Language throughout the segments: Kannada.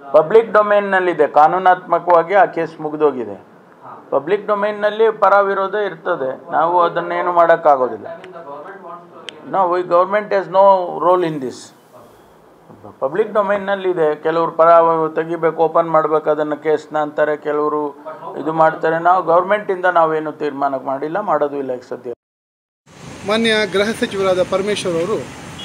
ಪಬ್ಲಿಕ್ ಡೊಮೇನ್ನಲ್ಲಿದೆ ಕಾನೂನಾತ್ಮಕವಾಗಿ ಆ ಕೇಸ್ ಮುಗಿದೋಗಿದೆ ಪಬ್ಲಿಕ್ ಡೊಮೇನ್ನಲ್ಲಿ ಪರ ವಿರೋಧ ಇರ್ತದೆ ನಾವು ಅದನ್ನೇನು ಮಾಡೋಕ್ಕಾಗೋದಿಲ್ಲ ನಾವು ಈ government has no role in this public ಡೊಮೇನ್ನಲ್ಲಿದೆ ಕೆಲವರು ಪರ ತೆಗಿಬೇಕು ಓಪನ್ ಮಾಡಬೇಕು ಅದನ್ನು ಕೇಸ್ನ ಅಂತಾರೆ ಕೆಲವರು ಇದು ಮಾಡ್ತಾರೆ ನಾವು ಗೌರ್ಮೆಂಟಿಂದ ನಾವೇನು ತೀರ್ಮಾನ ಮಾಡಿಲ್ಲ ಮಾಡೋದು ಇಲ್ಲ ಈಗ ಸದ್ಯ ಮಾನ್ಯ ಗೃಹ ಸಚಿವರಾದ ಪರಮೇಶ್ವರ್ ಅವರು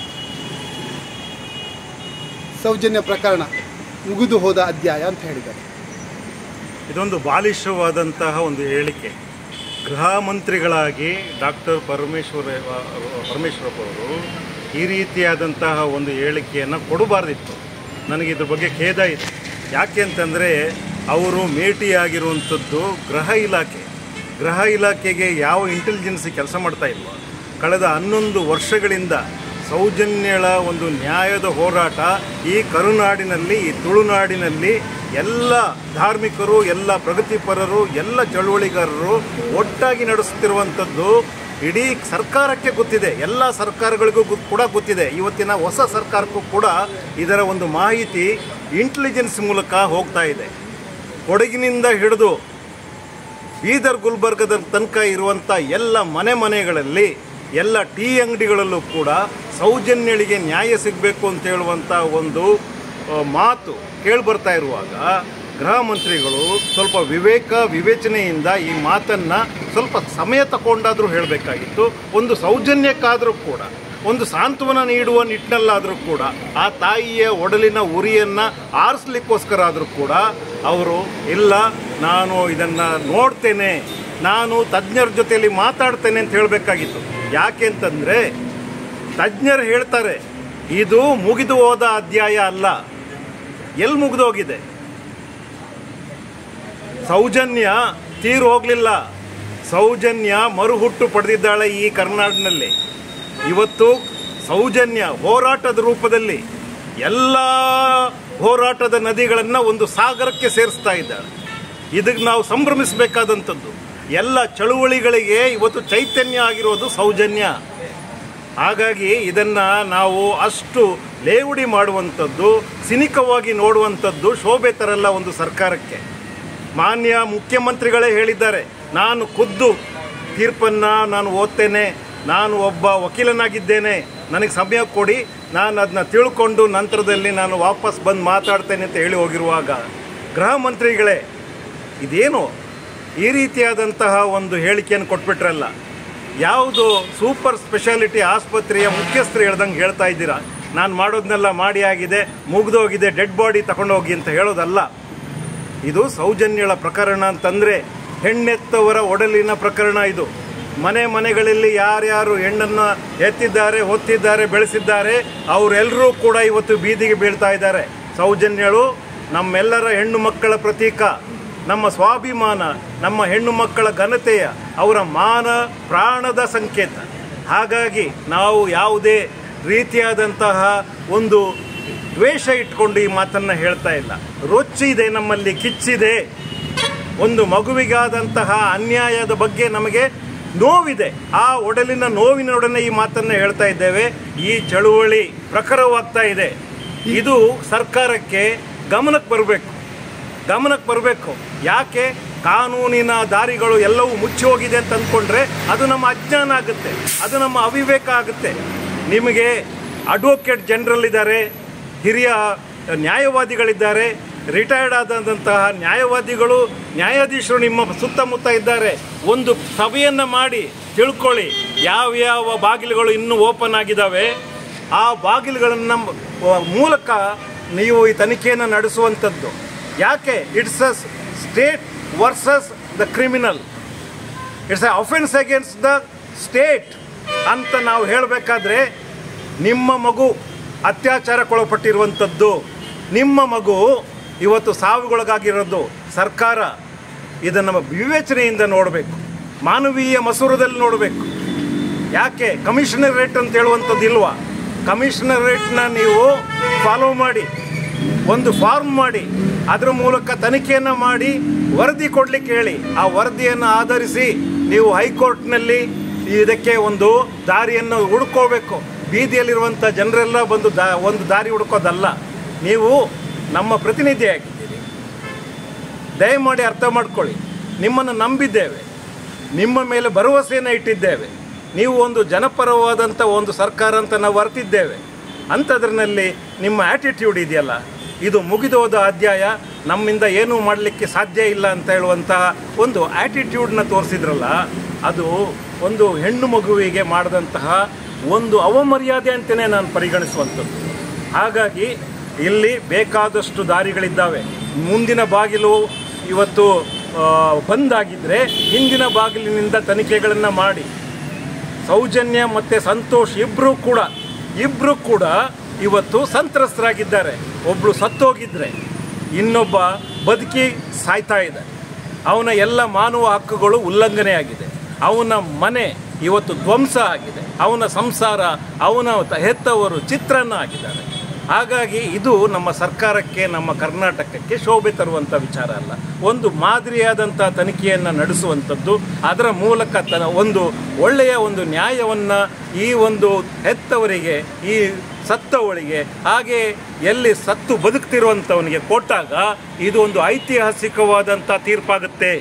ಸೌಜನ್ಯ ಪ್ರಕರಣ ಮುಗಿದು ಹೋದ ಅಧ್ಯಾಯ ಅಂತ ಹೇಳಿದ್ದಾರೆ ಇದೊಂದು ಬಾಲಿಶವಾದಂತಹ ಒಂದು ಹೇಳಿಕೆ ಗೃಹ ಮಂತ್ರಿಗಳಾಗಿ ಡಾಕ್ಟರ್ ಪರಮೇಶ್ವರ ಪರಮೇಶ್ವರಪ್ಪ ಅವರು ಈ ರೀತಿಯಾದಂತಹ ಒಂದು ಹೇಳಿಕೆಯನ್ನು ಕೊಡಬಾರ್ದಿತ್ತು ನನಗೆ ಇದ್ರ ಬಗ್ಗೆ ಖೇದ ಇದೆ ಯಾಕೆ ಅಂತಂದರೆ ಅವರು ಮೇಟಿಯಾಗಿರುವಂಥದ್ದು ಗೃಹ ಇಲಾಖೆ ಗೃಹ ಇಲಾಖೆಗೆ ಯಾವ ಇಂಟೆಲಿಜೆನ್ಸಿ ಕೆಲಸ ಮಾಡ್ತಾ ಇಲ್ವೋ ಕಳೆದ ಹನ್ನೊಂದು ವರ್ಷಗಳಿಂದ ಸೌಜನ್ಯಳ ಒಂದು ನ್ಯಾಯದ ಹೋರಾಟ ಈ ಕರುನಾಡಿನಲ್ಲಿ ಈ ತುಳುನಾಡಿನಲ್ಲಿ ಎಲ್ಲ ಧಾರ್ಮಿಕರು ಎಲ್ಲ ಪ್ರಗತಿಪರರು ಎಲ್ಲ ಚಳುವಳಿಗಾರರು ಒಟ್ಟಾಗಿ ನಡೆಸುತ್ತಿರುವಂಥದ್ದು ಇಡೀ ಸರ್ಕಾರಕ್ಕೆ ಗೊತ್ತಿದೆ ಎಲ್ಲ ಸರ್ಕಾರಗಳಿಗೂ ಗೊ- ಕೂಡ ಗೊತ್ತಿದೆ ಇವತ್ತಿನ ಹೊಸ ಸರ್ಕಾರಕ್ಕೂ ಕೂಡ ಇದರ ಒಂದು ಮಾಹಿತಿ ಇಂಟೆಲಿಜೆನ್ಸ್ ಮೂಲಕ ಹೋಗ್ತಾ ಇದೆ ಕೊಡಗಿನಿಂದ ಹಿಡಿದು ಬೀದರ್ ಗುಲ್ಬರ್ಗದ ತನಕ ಇರುವಂಥ ಎಲ್ಲ ಮನೆ ಮನೆಗಳಲ್ಲಿ ಎಲ್ಲ ಟೀ ಅಂಗಡಿಗಳಲ್ಲೂ ಕೂಡ ಸೌಜನ್ಯಳಿಗೆ ನ್ಯಾಯ ಸಿಗಬೇಕು ಅಂತ ಹೇಳುವಂಥ ಒಂದು ಆ, ಮಾತು ಕೇಳಿಬರ್ತಾ ಇರುವಾಗ ಗೃಹ ಮಂತ್ರಿಗಳು ಸ್ವಲ್ಪ ವಿವೇಕ ವಿವೇಚನೆಯಿಂದ ಈ ಮಾತನ್ನು ಸ್ವಲ್ಪ ಸಮಯ ತಗೊಂಡಾದರೂ ಹೇಳಬೇಕಾಗಿತ್ತು ಒಂದು ಸೌಜನ್ಯಕ್ಕಾದರೂ ಕೂಡ ಒಂದು ಸಾಂತ್ವನ ನೀಡುವ ನಿಟ್ಟಿನಲ್ಲಾದರೂ ಕೂಡ ಆ ತಾಯಿಯ ಒಡಲಿನ ಉರಿಯನ್ನು ಆರಿಸ್ಲಿಕ್ಕೋಸ್ಕರ ಆದರೂ ಕೂಡ ಅವರು ಇಲ್ಲ ನಾನು ಇದನ್ನು ನೋಡ್ತೇನೆ ನಾನು ತಜ್ಞರ ಜೊತೆಯಲ್ಲಿ ಮಾತಾಡ್ತೇನೆ ಅಂತ ಹೇಳಬೇಕಾಗಿತ್ತು ಯಾಕೆ ಅಂತಂದರೆ ತಜ್ಞರು ಹೇಳ್ತಾರೆ ಇದು ಮುಗಿದು ಹೋದ ಅಧ್ಯಾಯ ಅಲ್ಲ ಎಲ್ಲಿ ಮುಗಿದು ಹೋಗಿದೆ ಸೌಜನ್ಯ ತೀರು ಹೋಗಲಿಲ್ಲ ಸೌಜನ್ಯ ಮರುಹುಟ್ಟು ಪಡೆದಿದ್ದಾಳೆ ಈ ಕರ್ನಾಡಿನಲ್ಲಿ ಇವತ್ತು ಸೌಜನ್ಯ ಹೋರಾಟದ ರೂಪದಲ್ಲಿ ಎಲ್ಲ ಹೋರಾಟದ ನದಿಗಳನ್ನು ಒಂದು ಸಾಗರಕ್ಕೆ ಸೇರಿಸ್ತಾ ಇದ್ದಾಳೆ ಇದಕ್ಕೆ ನಾವು ಸಂಭ್ರಮಿಸಬೇಕಾದಂಥದ್ದು ಎಲ್ಲ ಚಳುವಳಿಗಳಿಗೆ ಇವತ್ತು ಚೈತನ್ಯ ಆಗಿರೋದು ಸೌಜನ್ಯ ಹಾಗಾಗಿ ಇದನ್ನು ನಾವು ಅಷ್ಟು ಲೇವಡಿ ಮಾಡುವಂಥದ್ದು ಸಿನಿಕವಾಗಿ ನೋಡುವಂಥದ್ದು ಶೋಭೆ ತರಲ್ಲ ಒಂದು ಸರ್ಕಾರಕ್ಕೆ ಮಾನ್ಯ ಮುಖ್ಯಮಂತ್ರಿಗಳೇ ಹೇಳಿದ್ದಾರೆ ನಾನು ಖುದ್ದು ತೀರ್ಪನ್ನು ನಾನು ಓದ್ತೇನೆ ನಾನು ಒಬ್ಬ ವಕೀಲನಾಗಿದ್ದೇನೆ ನನಗೆ ಸಮಯ ಕೊಡಿ ನಾನು ಅದನ್ನ ತಿಳ್ಕೊಂಡು ನಂತರದಲ್ಲಿ ನಾನು ವಾಪಸ್ ಬಂದು ಮಾತಾಡ್ತೇನೆ ಅಂತ ಹೇಳಿ ಹೋಗಿರುವಾಗ ಗೃಹ ಮಂತ್ರಿಗಳೇ ಇದೇನು ಈ ರೀತಿಯಾದಂತಹ ಒಂದು ಹೇಳಿಕೆಯನ್ನು ಕೊಟ್ಬಿಟ್ರಲ್ಲ ಯಾವುದು ಸೂಪರ್ ಸ್ಪೆಷಾಲಿಟಿ ಆಸ್ಪತ್ರೆಯ ಮುಖ್ಯಸ್ಥರು ಹೇಳ್ದಂಗೆ ಹೇಳ್ತಾ ಇದ್ದೀರಾ ನಾನು ಮಾಡೋದನ್ನೆಲ್ಲ ಮಾಡಿ ಆಗಿದೆ ಮುಗಿದೋಗಿದೆ ಡೆಡ್ ಬಾಡಿ ತಗೊಂಡೋಗಿ ಅಂತ ಹೇಳೋದಲ್ಲ ಇದು ಸೌಜನ್ಯಳ ಪ್ರಕರಣ ಅಂತಂದರೆ ಹೆಣ್ಣೆತ್ತವರ ಒಡಲಿನ ಪ್ರಕರಣ ಇದು ಮನೆ ಮನೆಗಳಲ್ಲಿ ಯಾರ್ಯಾರು ಹೆಣ್ಣನ್ನು ಎತ್ತಿದ್ದಾರೆ ಹೊತ್ತಿದ್ದಾರೆ ಬೆಳೆಸಿದ್ದಾರೆ ಅವರೆಲ್ಲರೂ ಕೂಡ ಇವತ್ತು ಬೀದಿಗೆ ಬೀಳ್ತಾ ಇದ್ದಾರೆ ಸೌಜನ್ಯಳು ನಮ್ಮೆಲ್ಲರ ಹೆಣ್ಣು ಮಕ್ಕಳ ಪ್ರತೀಕ ನಮ್ಮ ಸ್ವಾಭಿಮಾನ ನಮ್ಮ ಹೆಣ್ಣು ಮಕ್ಕಳ ಘನತೆಯ ಅವರ ಮಾನ ಪ್ರಾಣದ ಸಂಕೇತ ಹಾಗಾಗಿ ನಾವು ಯಾವುದೇ ರೀತಿಯಾದಂತಹ ಒಂದು ದ್ವೇಷ ಇಟ್ಕೊಂಡು ಈ ಮಾತನ್ನು ಹೇಳ್ತಾ ಇಲ್ಲ ರೊಚ್ಚಿದೆ ನಮ್ಮಲ್ಲಿ ಕಿಚ್ಚಿದೆ ಒಂದು ಮಗುವಿಗಾದಂತಹ ಅನ್ಯಾಯದ ಬಗ್ಗೆ ನಮಗೆ ನೋವಿದೆ ಆ ಒಡಲಿನ ನೋವಿನೊಡನೆ ಈ ಮಾತನ್ನು ಹೇಳ್ತಾ ಇದ್ದೇವೆ ಈ ಚಳುವಳಿ ಪ್ರಖರವಾಗ್ತಾ ಇದೆ ಇದು ಸರ್ಕಾರಕ್ಕೆ ಗಮನಕ್ಕೆ ಬರಬೇಕು ಗಮನಕ್ಕೆ ಬರಬೇಕು ಯಾಕೆ ಕಾನೂನಿನ ದಾರಿಗಳು ಎಲ್ಲವೂ ಮುಚ್ಚಿ ಹೋಗಿದೆ ಅಂತ ಅಂದ್ಕೊಂಡ್ರೆ ಅದು ನಮ್ಮ ಅಜ್ಞಾನ ಆಗುತ್ತೆ ಅದು ನಮ್ಮ ಅವಿವೇಕ ಆಗುತ್ತೆ ನಿಮಗೆ ಅಡ್ವೊಕೇಟ್ ಜನರಲ್ ಇದ್ದಾರೆ ಹಿರಿಯ ನ್ಯಾಯವಾದಿಗಳಿದ್ದಾರೆ ರಿಟೈರ್ಡ್ ಆದಂತಹ ನ್ಯಾಯವಾದಿಗಳು ನ್ಯಾಯಾಧೀಶರು ನಿಮ್ಮ ಸುತ್ತಮುತ್ತ ಇದ್ದಾರೆ ಒಂದು ಸಭೆಯನ್ನು ಮಾಡಿ ತಿಳ್ಕೊಳ್ಳಿ ಯಾವ್ಯಾವ ಬಾಗಿಲುಗಳು ಇನ್ನೂ ಓಪನ್ ಆಗಿದ್ದಾವೆ ಆ ಬಾಗಿಲುಗಳನ್ನು ಮೂಲಕ ನೀವು ಈ ತನಿಖೆಯನ್ನು ನಡೆಸುವಂಥದ್ದು ಯಾಕೆ it's a state versus the criminal it's a offence against the state ಅಂತ ನಾವು ಹೇಳಬೇಕಾದ್ರೆ ನಿಮ್ಮ ಮಗು ಅತ್ಯಾಚಾರಕ್ಕೊಳಪಟ್ಟಿರುವಂಥದ್ದು ನಿಮ್ಮ ಮಗು ಇವತ್ತು ಸಾವಿಗೊಳಗಾಗಿರೋದು ಸರ್ಕಾರ ಇದನ್ನು ವಿವೇಚನೆಯಿಂದ ನೋಡಬೇಕು ಮಾನವೀಯ ಮಸೂರದಲ್ಲಿ ನೋಡಬೇಕು ಯಾಕೆ ಕಮಿಷನರ್ ರೇಟ್ ಅಂತ ಹೇಳುವಂಥದ್ದು ಇಲ್ವಾ ಕಮಿಷನರ್ ರೇಟ್ನ ನೀವು ಫಾಲೋ ಮಾಡಿ ಒಂದು ಫಾರ್ಮ್ ಮಾಡಿ ಅದರ ಮೂಲಕ ತನಿಖೆಯನ್ನು ಮಾಡಿ ವರದಿ ಕೊಡಲಿಕ್ಕೆ ಹೇಳಿ ಆ ವರದಿಯನ್ನು ಆಧರಿಸಿ ನೀವು ಹೈಕೋರ್ಟ್ನಲ್ಲಿ ಇದಕ್ಕೆ ಒಂದು ದಾರಿಯನ್ನು ಹುಡ್ಕೋಬೇಕು ಬೀದಿಯಲ್ಲಿರುವಂಥ ಜನರೆಲ್ಲ ಬಂದು ದಾ ಒಂದು ದಾರಿ ಹುಡ್ಕೋದಲ್ಲ ನೀವು ನಮ್ಮ ಪ್ರತಿನಿಧಿಯಾಗಿದ್ದೀರಿ ದಯಮಾಡಿ ಅರ್ಥ ಮಾಡ್ಕೊಳ್ಳಿ ನಿಮ್ಮನ್ನು ನಂಬಿದ್ದೇವೆ ನಿಮ್ಮ ಮೇಲೆ ಭರವಸೆಯನ್ನು ಇಟ್ಟಿದ್ದೇವೆ ನೀವು ಒಂದು ಜನಪರವಾದಂಥ ಒಂದು ಸರ್ಕಾರ ಅಂತ ನಾವು ಅರ್ತಿದ್ದೇವೆ ಅಂಥದ್ರಲ್ಲಿ ನಿಮ್ಮ ಆ್ಯಟಿಟ್ಯೂಡ್ ಇದೆಯಲ್ಲ ಇದು ಮುಗಿದೋದ ಅಧ್ಯಾಯ ನಮ್ಮಿಂದ ಏನೂ ಮಾಡಲಿಕ್ಕೆ ಸಾಧ್ಯ ಇಲ್ಲ ಅಂತ ಹೇಳುವಂತಹ ಒಂದು ಆ್ಯಟಿಟ್ಯೂಡ್ನ ತೋರಿಸಿದ್ರಲ್ಲ ಅದು ಒಂದು ಹೆಣ್ಣು ಮಗುವಿಗೆ ಮಾಡಿದಂತಹ ಒಂದು ಅವಮರ್ಯಾದೆ ಅಂತಲೇ ನಾನು ಪರಿಗಣಿಸುವಂಥದ್ದು ಹಾಗಾಗಿ ಇಲ್ಲಿ ಬೇಕಾದಷ್ಟು ದಾರಿಗಳಿದ್ದಾವೆ ಮುಂದಿನ ಬಾಗಿಲು ಇವತ್ತು ಆ, ಬಂದಾಗಿದ್ದರೆ ಹಿಂದಿನ ಬಾಗಿಲಿನಿಂದ ತನಿಖೆಗಳನ್ನು ಮಾಡಿ ಸೌಜನ್ಯ ಮತ್ತು ಸಂತೋಷ್ ಇಬ್ಬರು ಕೂಡ ಇಬ್ಬರು ಕೂಡ ಇವತ್ತು ಸಂತ್ರಸ್ತರಾಗಿದ್ದಾರೆ ಒಬ್ಬಳು ಸತ್ತೋಗಿದ್ರೆ ಇನ್ನೊಬ್ಬ ಬದುಕಿ ಸಾಯ್ತಾ ಇದೆ ಅವನ ಎಲ್ಲ ಮಾನವ ಹಕ್ಕುಗಳು ಉಲ್ಲಂಘನೆ ಆಗಿದೆ ಅವನ ಮನೆ ಇವತ್ತು ಧ್ವಂಸ ಆಗಿದೆ ಅವನ ಸಂಸಾರ ಅವನ ತ- ಹೆತ್ತವರು ಚಿತ್ರಾನ್ನ ಆಗಿದ್ದಾರೆ ಹಾಗಾಗಿ ಇದು ನಮ್ಮ ಸರ್ಕಾರಕ್ಕೆ ನಮ್ಮ ಕರ್ನಾಟಕಕ್ಕೆ ಶೋಭೆ ತರುವಂಥ ವಿಚಾರ ಅಲ್ಲ ಒಂದು ಮಾದರಿಯಾದಂಥ ತನಿಖೆಯನ್ನು ನಡೆಸುವಂಥದ್ದು ಅದರ ಮೂಲಕ ತ ಒಂದು ಒಳ್ಳೆಯ ಒಂದು ನ್ಯಾಯವನ್ನು ಈ ಒಂದು ಹೆತ್ತವರಿಗೆ ಈ ಸತ್ತವಳಿಗೆ ಹಾಗೆ ಎಲ್ಲಿ ಸತ್ತು ಬದುಕ್ತಿರುವಂಥವನಿಗೆ ಕೊಟ್ಟಾಗ ಇದು ಒಂದು ಐತಿಹಾಸಿಕವಾದಂಥ ತೀರ್ಪಾಗುತ್ತೆ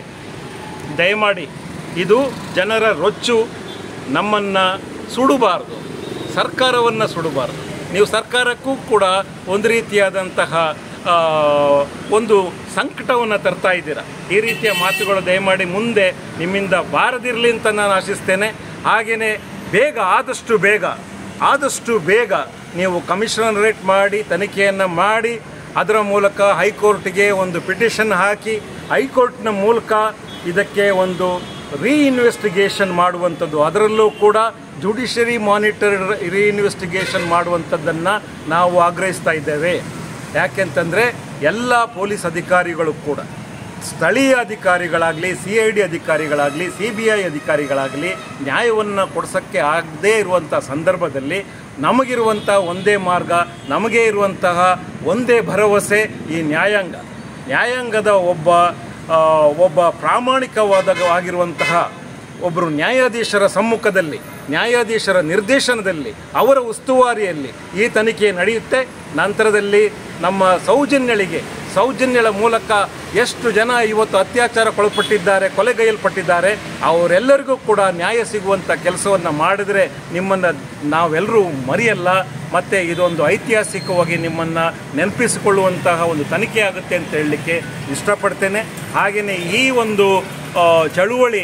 ದಯಮಾಡಿ ಇದು ಜನರ ರೊಚ್ಚು ನಮ್ಮನ್ನು ಸುಡಬಾರ್ದು ಸರ್ಕಾರವನ್ನು ಸುಡಬಾರ್ದು ನೀವು ಸರ್ಕಾರಕ್ಕೂ ಕೂಡ ಒಂದು ರೀತಿಯಾದಂತಹ ಆ, ಒಂದು ಸಂಕಟವನ್ನು ತರ್ತಾ ಇದ್ದೀರಾ ಈ ರೀತಿಯ ಮಾತುಗಳು ದಯಮಾಡಿ ಮುಂದೆ ನಿಮ್ಮಿಂದ ಬಾರದಿರಲಿ ಅಂತ ನಾನು ಆಶಿಸ್ತೇನೆ ಹಾಗೆಯೇ ಬೇಗ ಆದಷ್ಟು ಬೇಗ ಆದಷ್ಟು ಬೇಗ ನೀವು ಕಮಿಷನರೇಟ್ ಮಾಡಿ ತನಿಖೆಯನ್ನು ಮಾಡಿ ಅದರ ಮೂಲಕ ಹೈಕೋರ್ಟ್ಗೆ ಒಂದು ಪಿಟಿಷನ್ ಹಾಕಿ ಹೈಕೋರ್ಟ್ನ ಮೂಲಕ ಇದಕ್ಕೆ ಒಂದು ರೀಇನ್ವೆಸ್ಟಿಗೇಷನ್ ಮಾಡುವಂಥದ್ದು ಅದರಲ್ಲೂ ಕೂಡ ಜುಡಿಷರಿ ಮಾನಿಟರ್ ರೀಇನ್ವೆಸ್ಟಿಗೇಷನ್ ಮಾಡುವಂಥದ್ದನ್ನು ನಾವು ಆಗ್ರಹಿಸ್ತಾ ಇದ್ದೇವೆ ಯಾಕೆಂತಂದರೆ ಎಲ್ಲ ಪೊಲೀಸ್ ಅಧಿಕಾರಿಗಳು ಕೂಡ ಸ್ಥಳೀಯ ಅಧಿಕಾರಿಗಳಾಗಲಿ ಸಿ ಐ ಡಿ ಅಧಿಕಾರಿಗಳಾಗಲಿ ಸಿ ಬಿ ಐ ಅಧಿಕಾರಿಗಳಾಗಲಿ ನ್ಯಾಯವನ್ನು ಕೊಡಿಸೋಕ್ಕೆ ಆಗದೇ ಇರುವಂಥ ಸಂದರ್ಭದಲ್ಲಿ ನಮಗಿರುವಂಥ ಒಂದೇ ಮಾರ್ಗ ನಮಗೆ ಇರುವಂತಹ ಒಂದೇ ಭರವಸೆ ಈ ನ್ಯಾಯಾಂಗ ನ್ಯಾಯಾಂಗದ ಒಬ್ಬ ಆ, ಒಬ್ಬ ಪ್ರಾಮಾಣಿಕವಾದ ಆಗಿರುವಂತಹ ಒಬ್ಬರು ನ್ಯಾಯಾಧೀಶರ ಸಮ್ಮುಖದಲ್ಲಿ ನ್ಯಾಯಾಧೀಶರ ನಿರ್ದೇಶನದಲ್ಲಿ ಅವರ ಉಸ್ತುವಾರಿಯಲ್ಲಿ ಈ ತನಿಖೆ ನಡೆಯುತ್ತೆ ನಂತರದಲ್ಲಿ ನಮ್ಮ ಸೌಜನ್ಯಳಿಗೆ ಸೌಜನ್ಯಳ ಮೂಲಕ ಎಷ್ಟು ಜನ ಇವತ್ತು ಅತ್ಯಾಚಾರಕ್ಕೊಳಪಟ್ಟಿದ್ದಾರೆ ಕೊಲೆಗೈಯಲ್ಪಟ್ಟಿದ್ದಾರೆ ಅವರೆಲ್ಲರಿಗೂ ಕೂಡ ನ್ಯಾಯ ಸಿಗುವಂಥ ಕೆಲಸವನ್ನು ಮಾಡಿದರೆ ನಿಮ್ಮನ್ನು ನಾವೆಲ್ಲರೂ ಮರೆಯಲ್ಲ ಮತ್ತು ಇದೊಂದು ಐತಿಹಾಸಿಕವಾಗಿ ನಿಮ್ಮನ್ನು ನೆನಪಿಸಿಕೊಳ್ಳುವಂತಹ ಒಂದು ತನಿಖೆ ಆಗುತ್ತೆ ಅಂತ ಹೇಳಲಿಕ್ಕೆ ಇಷ್ಟಪಡ್ತೇನೆ ಹಾಗೆಯೇ ಈ ಒಂದು ಆ, ಚಳುವಳಿ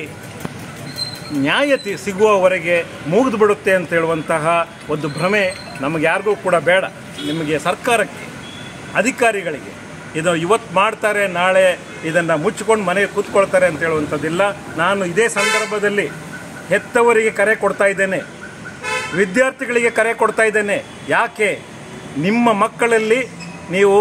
ನ್ಯಾಯ ತಿ- ಸಿಗುವವರೆಗೆ ಮುಗಿದು ಬಿಡುತ್ತೆ ಅಂತ ಹೇಳುವಂತಹ ಒಂದು ಭ್ರಮೆ ನಮಗೆ ಯಾರಿಗೂ ಕೂಡ ಬೇಡ ನಿಮಗೆ ಸರ್ಕಾರಕ್ಕೆ ಅಧಿಕಾರಿಗಳಿಗೆ ಇದು ಇವತ್ತು ಮಾಡ್ತಾರೆ ನಾಳೆ ಇದನ್ನು ಮುಚ್ಚಿಕೊಂಡು ಮನೆಗೆ ಕೂತ್ಕೊಳ್ತಾರೆ ಅಂತ ಹೇಳುವಂಥದ್ದಿಲ್ಲ ನಾನು ಇದೇ ಸಂದರ್ಭದಲ್ಲಿ ಹೆತ್ತವರಿಗೆ ಕರೆ ಕೊಡ್ತಾ ಇದ್ದೇನೆ ವಿದ್ಯಾರ್ಥಿಗಳಿಗೆ ಕರೆ ಕೊಡ್ತಾ ಇದ್ದೇನೆ ಯಾಕೆ ನಿಮ್ಮ ಮಕ್ಕಳಲ್ಲಿ ನೀವು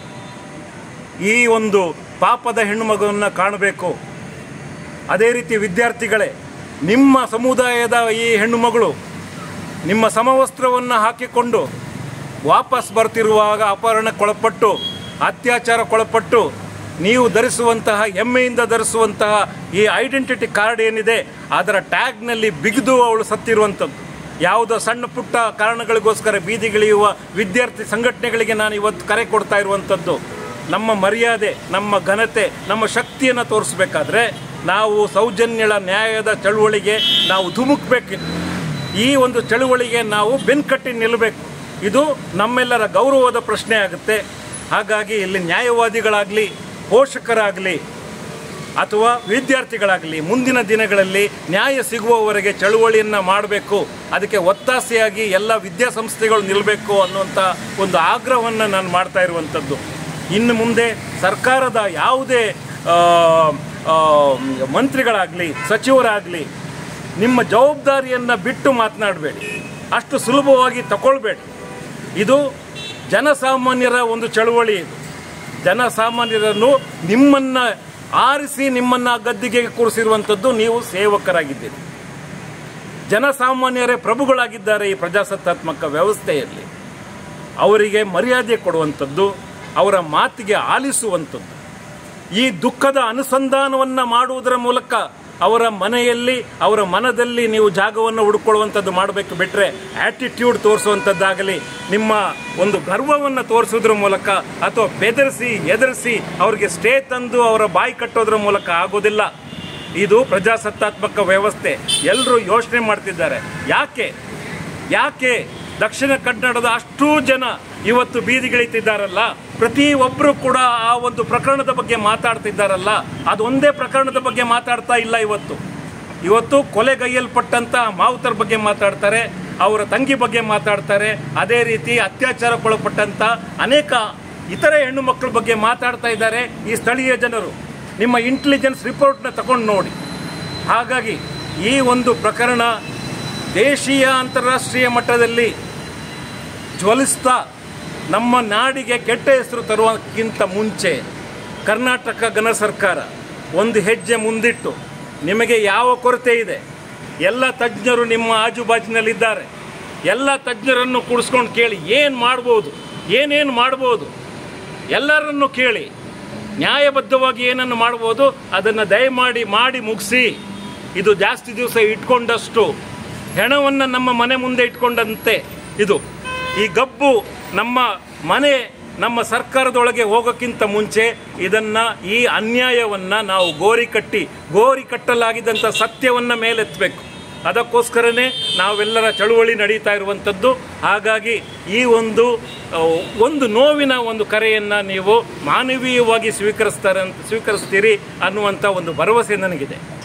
ಈ ಒಂದು ಪಾಪದ ಹೆಣ್ಣು ಮಗುವನ್ನು ಕಾಣಬೇಕು ಅದೇ ರೀತಿ ವಿದ್ಯಾರ್ಥಿಗಳೇ ನಿಮ್ಮ ಸಮುದಾಯದ ಈ ಹೆಣ್ಣು ಮಗಳು ನಿಮ್ಮ ಸಮವಸ್ತ್ರವನ್ನು ಹಾಕಿಕೊಂಡು ವಾಪಸ್ ಬರ್ತಿರುವಾಗ ಅಪಹರಣಕ್ಕೊಳಪಟ್ಟು ಅತ್ಯಾಚಾರಕ್ಕೊಳಪಟ್ಟು ನೀವು ಧರಿಸುವಂತಹ ಹೆಮ್ಮೆಯಿಂದ ಧರಿಸುವಂತಹ ಈ ಐಡೆಂಟಿಟಿ ಕಾರ್ಡ್ ಏನಿದೆ ಅದರ ಟ್ಯಾಗ್ನಲ್ಲಿ ಬಿಗಿದು ಅವಳು ಸತ್ತಿರುವಂಥದ್ದು ಯಾವುದೋ ಸಣ್ಣ ಪುಟ್ಟ ಕಾರಣಗಳಿಗೋಸ್ಕರ ಬೀದಿಗಿಳಿಯುವ ವಿದ್ಯಾರ್ಥಿ ಸಂಘಟನೆಗಳಿಗೆ ನಾನು ಇವತ್ತು ಕರೆ ಕೊಡ್ತಾ ಇರುವಂಥದ್ದು ನಮ್ಮ ಮರ್ಯಾದೆ ನಮ್ಮ ಘನತೆ ನಮ್ಮ ಶಕ್ತಿಯನ್ನು ತೋರಿಸ್ಬೇಕಾದ್ರೆ ನಾವು ಸೌಜನ್ಯಳ ನ್ಯಾಯದ ಚಳುವಳಿಗೆ ನಾವು ಧುಮುಕ್ಬೇಕು ಈ ಒಂದು ಚಳುವಳಿಗೆ ನಾವು ಬೆನ್ಕಟ್ಟಿ ನಿಲ್ಲಬೇಕು ಇದು ನಮ್ಮೆಲ್ಲರ ಗೌರವದ ಪ್ರಶ್ನೆ ಆಗುತ್ತೆ ಹಾಗಾಗಿ ಇಲ್ಲಿ ನ್ಯಾಯವಾದಿಗಳಾಗಲಿ ಪೋಷಕರಾಗಲಿ ಅಥವಾ ವಿದ್ಯಾರ್ಥಿಗಳಾಗಲಿ ಮುಂದಿನ ದಿನಗಳಲ್ಲಿ ನ್ಯಾಯ ಸಿಗುವವರೆಗೆ ಚಳುವಳಿಯನ್ನು ಮಾಡಬೇಕು ಅದಕ್ಕೆ ಒತ್ತಾಸೆಯಾಗಿ ಎಲ್ಲ ವಿದ್ಯಾಸಂಸ್ಥೆಗಳು ನಿಲ್ಲಬೇಕು ಅನ್ನುವಂಥ ಒಂದು ಆಗ್ರಹವನ್ನು ನಾನು ಮಾಡ್ತಾ ಇರುವಂಥದ್ದು ಇನ್ನು ಮುಂದೆ ಸರ್ಕಾರದ ಯಾವುದೇ ಆ, ಆ, ಮಂತ್ರಿಗಳಾಗಲಿ ಸಚಿವರಾಗಲಿ ನಿಮ್ಮ ಜವಾಬ್ದಾರಿಯನ್ನು ಬಿಟ್ಟು ಮಾತನಾಡಬೇಡಿ ಅಷ್ಟು ಸುಲಭವಾಗಿ ತಗೊಳ್ಬೇಡಿ ಇದು ಜನಸಾಮಾನ್ಯರ ಒಂದು ಚಳುವಳಿ ಇದು ಜನಸಾಮಾನ್ಯರನ್ನು ನಿಮ್ಮನ್ನು ಆರಿಸಿ ನಿಮ್ಮನ್ನು ಗದ್ದಿಗೆ ಕೂರಿಸಿರುವಂಥದ್ದು ನೀವು ಸೇವಕರಾಗಿದ್ದೀರಿ ಜನಸಾಮಾನ್ಯರೇ ಪ್ರಭುಗಳಾಗಿದ್ದಾರೆ ಈ ಪ್ರಜಾಸತ್ತಾತ್ಮಕ ವ್ಯವಸ್ಥೆಯಲ್ಲಿ ಅವರಿಗೆ ಮರ್ಯಾದೆ ಕೊಡುವಂಥದ್ದು ಅವರ ಮಾತಿಗೆ ಆಲಿಸುವಂಥದ್ದು ಈ ದುಃಖದ ಅನುಸಂಧಾನವನ್ನು ಮಾಡುವುದರ ಮೂಲಕ ಅವರ ಮನೆಯಲ್ಲಿ ಅವರ ಮನದಲ್ಲಿ ನೀವು ಜಾಗವನ್ನು ಹುಡುಕೊಳ್ಳುವಂಥದ್ದು ಮಾಡಬೇಕು ಬಿಟ್ಟರೆ ಆಟಿಟ್ಯೂಡ್ ತೋರಿಸುವಂಥದ್ದಾಗಲಿ ನಿಮ್ಮ ಒಂದು ಗರ್ವವನ್ನು ತೋರಿಸೋದ್ರ ಮೂಲಕ ಅಥವಾ ಬೆದರಿಸಿ ಎದುರಿಸಿ ಅವರಿಗೆ ಸ್ಟೇ ತಂದು ಅವರ ಬಾಯಿ ಕಟ್ಟೋದ್ರ ಮೂಲಕ ಆಗೋದಿಲ್ಲ ಇದು ಪ್ರಜಾಸತ್ತಾತ್ಮಕ ವ್ಯವಸ್ಥೆ ಎಲ್ಲರೂ ಯೋಚನೆ ಮಾಡ್ತಿದ್ದಾರೆ ಯಾಕೆ ಯಾಕೆ ದಕ್ಷಿಣ ಕನ್ನಡದ ಅಷ್ಟೂ ಜನ ಇವತ್ತು ಬೀದಿಗಿಳಿತಿದ್ದಾರಲ್ಲ ಪ್ರತಿ ಒಬ್ಬರು ಕೂಡ ಆ ಒಂದು ಪ್ರಕರಣದ ಬಗ್ಗೆ ಮಾತಾಡ್ತಿದ್ದಾರಲ್ಲ ಅದೊಂದೇ ಪ್ರಕರಣದ ಬಗ್ಗೆ ಮಾತಾಡ್ತಾ ಇಲ್ಲ ಇವತ್ತು ಇವತ್ತು ಕೊಲೆಗೈಯಲ್ಪಟ್ಟಂತ ಮಾವುತರ ಬಗ್ಗೆ ಮಾತಾಡ್ತಾರೆ ಅವರ ತಂಗಿ ಬಗ್ಗೆ ಮಾತಾಡ್ತಾರೆ ಅದೇ ರೀತಿ ಅತ್ಯಾಚಾರಕ್ಕೊಳಪಟ್ಟಂತ ಅನೇಕ ಇತರೆ ಹೆಣ್ಣು ಮಕ್ಕಳ ಬಗ್ಗೆ ಮಾತಾಡ್ತಾ ಇದ್ದಾರೆ ಈ ಸ್ಥಳೀಯ ಜನರು ನಿಮ್ಮ ಇಂಟೆಲಿಜೆನ್ಸ್ ರಿಪೋರ್ಟ್ನ ತಗೊಂಡು ನೋಡಿ ಹಾಗಾಗಿ ಈ ಒಂದು ಪ್ರಕರಣ ದೇಶೀಯ ಅಂತಾರಾಷ್ಟ್ರೀಯ ಮಟ್ಟದಲ್ಲಿ ಜ್ವಲಿಸ್ತಾ ನಮ್ಮ ನಾಡಿಗೆ ಕೆಟ್ಟ ಹೆಸರು ತರುವಕ್ಕಿಂತ ಮುಂಚೆ ಕರ್ನಾಟಕ ಘನ ಸರ್ಕಾರ ಒಂದು ಹೆಜ್ಜೆ ಮುಂದಿಟ್ಟು ನಿಮಗೆ ಯಾವ ಕೊರತೆ ಇದೆ ಎಲ್ಲ ತಜ್ಞರು ನಿಮ್ಮ ಆಜುಬಾಜಿನಲ್ಲಿದ್ದಾರೆ ಎಲ್ಲ ತಜ್ಞರನ್ನು ಕೂಡಿಸ್ಕೊಂಡು ಕೇಳಿ ಏನು ಮಾಡ್ಬೋದು ಏನೇನು ಮಾಡ್ಬೋದು ಎಲ್ಲರನ್ನು ಕೇಳಿ ನ್ಯಾಯಬದ್ಧವಾಗಿ ಏನನ್ನು ಮಾಡ್ಬೋದು ಅದನ್ನು ದಯಮಾಡಿ ಮಾಡಿ ಮುಗಿಸಿ ಇದು ಜಾಸ್ತಿ ದಿವಸ ಇಟ್ಕೊಂಡಷ್ಟು ಹೆಣವನ್ನು ನಮ್ಮ ಮನೆ ಮುಂದೆ ಇಟ್ಕೊಂಡಂತೆ ಇದು ಈ ಗಬ್ಬು ನಮ್ಮ ಮನೆ ನಮ್ಮ ಸರ್ಕಾರದೊಳಗೆ ಹೋಗೋಕ್ಕಿಂತ ಮುಂಚೆ ಇದನ್ನ ಈ ಅನ್ಯಾಯವನ್ನ ನಾವು ಗೋರಿ ಕಟ್ಟಿ ಗೋರಿ ಕಟ್ಟಲಾಗಿದ್ದಂಥ ಸತ್ಯವನ್ನ ಮೇಲೆತ್ತಬೇಕು ಅದಕ್ಕೋಸ್ಕರನೇ ನಾವೆಲ್ಲರ ಚಳುವಳಿ ನಡೀತಾ ಇರುವಂಥದ್ದು ಹಾಗಾಗಿ ಈ ಒಂದು ಆ, ಒಂದು ನೋವಿನ ಒಂದು ಕರೆಯನ್ನು ನೀವು ಮಾನವೀಯವಾಗಿ ಸ್ವೀಕರಿಸ್ತಾರೆ ಅಂತ ಸ್ವೀಕರಿಸ್ತೀರಿ ಅನ್ನುವಂಥ ಒಂದು ಭರವಸೆ ನನಗಿದೆ